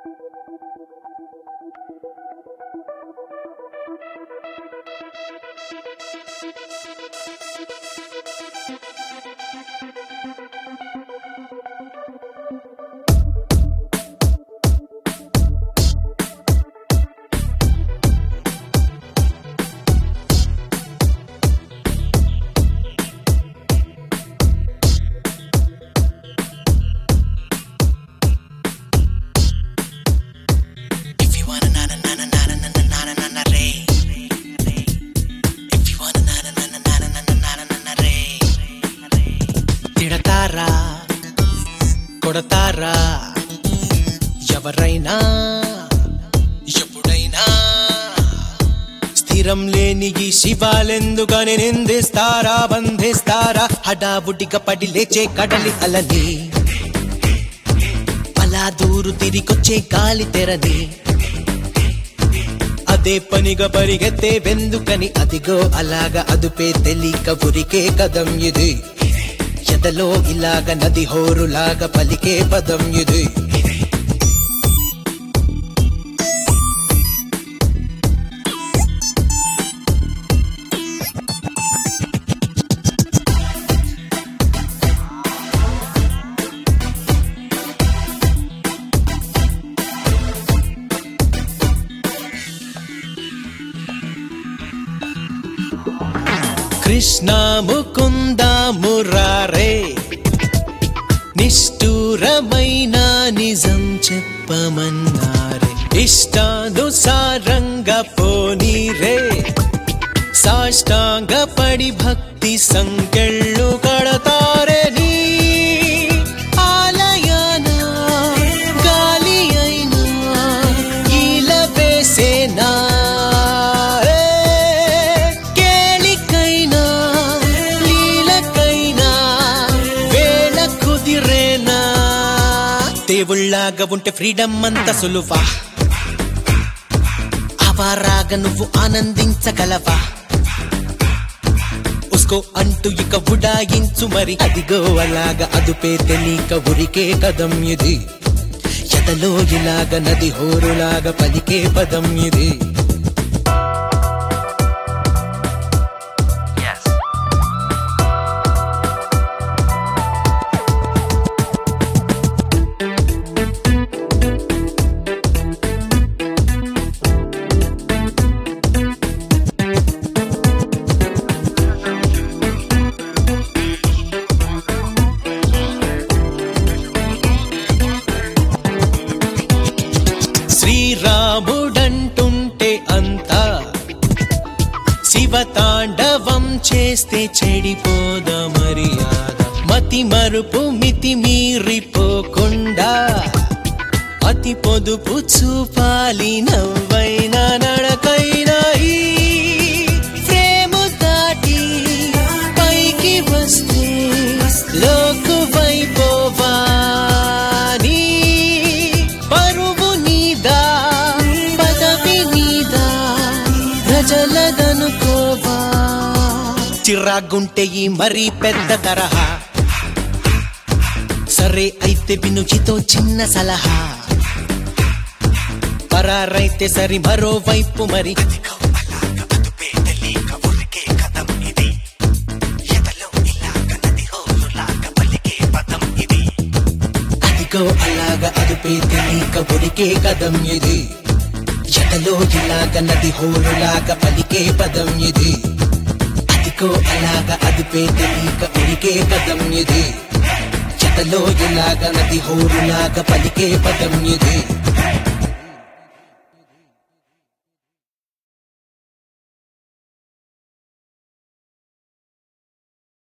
If you wanna na na na na na na na na na na na re. If you wanna na na na na na na na na na na re. తిడతారా కొడతారా ఎవరైనా ఎప్పుడైనా స్థిరం లేని ఈ శివాలెందుకని నిందిస్తారా బంధిస్తారా హడాబుడిగా పడి లేచే కడలి అలని అలా దూరు తిరిగొచ్చే గాలి తెరని అదే పనిగా పరిగెత్తే వెందుకని అదిగో అలాగా అదుపే తెలియక ఉరికే కదం ఇది ఎదలో ఇలాగ నది హోరులాగా పలికే పదం ఇది కృష్ణ ముకుంద మురారే నిష్ఠూరమైన నిజం చెప్పమన్నారే ఇష్టానుసారంగా పోనీరే సాష్టాంగ పడి భక్తి సంకెళ్ళు కడతారే నీ ఆలయాన గాలి అయినా ఈల వేసేనా ఏ, కేళికైనా లీలకైనా వేళ కుదిరేనా దేవుళ్ళాగా ఉంటే ఫ్రీడమ్ అంత సులువా అవారాగా నువ్వు ఆనందించగలవా ఉస్కో అంటూ ఇక ఉడాయించు మరి అదిగో అలాగా అదుపే తెలియక ఉరికే కదం ఇది ఎదలో ఇలాగ నది హోరులాగా పలికే పదం ఇది Yes. శ్రీరాముడంటుంటే అంతా శివతాండవం చేస్తే చెడిపోద మర్యాద మతి మరుపు మితి మీరిపోకుండా అతి పొదుపు చూపాలి నవ్వైనా నడకైనా ఈ ప్రేమ దాటి పైకి వస్తే లోకువైపోవా నీ పరువు నీదా పదవి నీదా ప్రజలదనుకోవా చిరాగుంటే ఈ మరీ పెద్ద తరహా సరే అయితే వినుచితో చిన్న సలహా పరారైతే సరి మరోవైపు మరి అదిగో అలాగా అదుపే తెలియక ఉరికే కదం ఇది ఎటలో ఇలాగ నది హోరులాగా పలికే పదం ఇది అదిగో అలాగా అదుపే తెలియక ఉరికే కదం ఇది ఎటలో ఇలాగ నది హోరులాగా పలికే పదం ఇది